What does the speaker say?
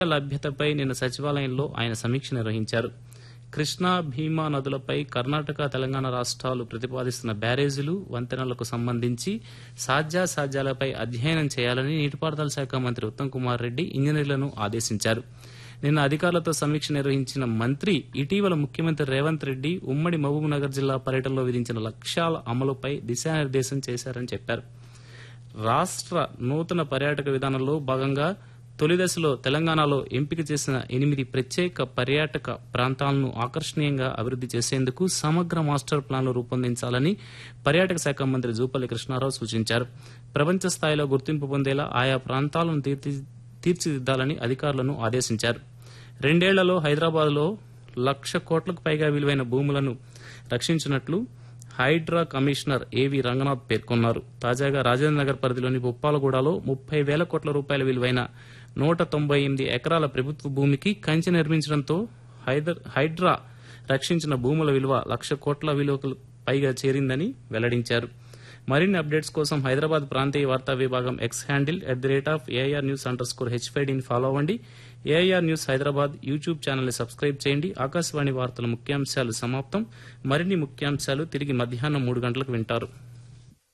లభ్యతపై నిన్న సచివాలయంలో ఆయన సమీక్ష నిర్వహించారు కృష్ణా భీమా నదులపై కర్ణాటక తెలంగాణ రాష్ట్రాలు ప్రతిపాదిస్తున్న బ్యారేజీలు వంతెనలకు సంబంధించి సాధ్యాసాధ్యాలపై అధ్యయనం చేయాలని నీటిపారుదల శాఖ మంత్రి ఉత్తమ్ కుమార్ రెడ్డి ఇంజనీర్లను ఆదేశించారు నిన్న అధికారులతో సమీక్ష నిర్వహించిన మంత్రి ఇటీవల ముఖ్యమంత్రి రేవంత్ రెడ్డి ఉమ్మడి మహబూబ్నగర్ జిల్లా పర్యటనలో విధించిన లక్ష్యాల అమలుపై దిశానిర్దేశం చేశారని చెప్పారు రాష్ట్ర నూతన పర్యాటక విధానంలో భాగంగా తొలి దశలో తెలంగాణలో ఎంపిక చేసిన ఎనిమిది ప్రత్యేక పర్యాటక ప్రాంతాలను ఆకర్షణీయంగా అభివృద్ది చేసేందుకు సమగ్ర మాస్టర్ ప్లాన్లు రూపొందించాలని పర్యాటక శాఖ మంత్రి జూపల్లి కృష్ణారావు సూచించారు ప్రపంచ స్థాయిలో గుర్తింపు పొందేలా ఆయా ప్రాంతాలను తీర్చి- తీర్చిదిద్దాలని అధికారులను ఆదేశించారు రెండేళ్లలో హైదరాబాద్లో లక్ష కోట్లకు పైగా విలువైన భూములను రక్షించినట్లు హైడ్రా కమిషనర్ ఏవి రంగనాథ్ పేర్కొన్నారు తాజాగా రాజేంద్ర నగర్ పరిధిలోని బొప్పాలగూడలో ముప్పై వేల కోట్ల రూపాయల విలువైన నూట తొంభై ఎనిమిది ఎకరాల ప్రభుత్వ భూమికి కంచె నిర్మించడంతో హైదర్ హైడ్రా రక్షించిన భూముల విలువ లక్ష కోట్ల విలువకు పైగా చేరిందని వెల్లడించారు మరిన్ని అప్డేట్స్ కోసం హైదరాబాద్ ప్రాంతీయ వార్తా విభాగం X handle at the rate of AIR news underscore హెచ్ఫైడీని ఫాలో అవ్వండి ఏఐఆర్ న్యూస్ హైదరాబాద్ యూట్యూబ్ ఛానల్ని సబ్స్క్రైబ్ చేయండి ఆకాశవాణి వార్తల ముఖ్యాంశాలు సమాప్తం మరిన్ని ముఖ్యాంశాలు తిరిగి మధ్యాహ్నం మూడు గంటలకు వింటారు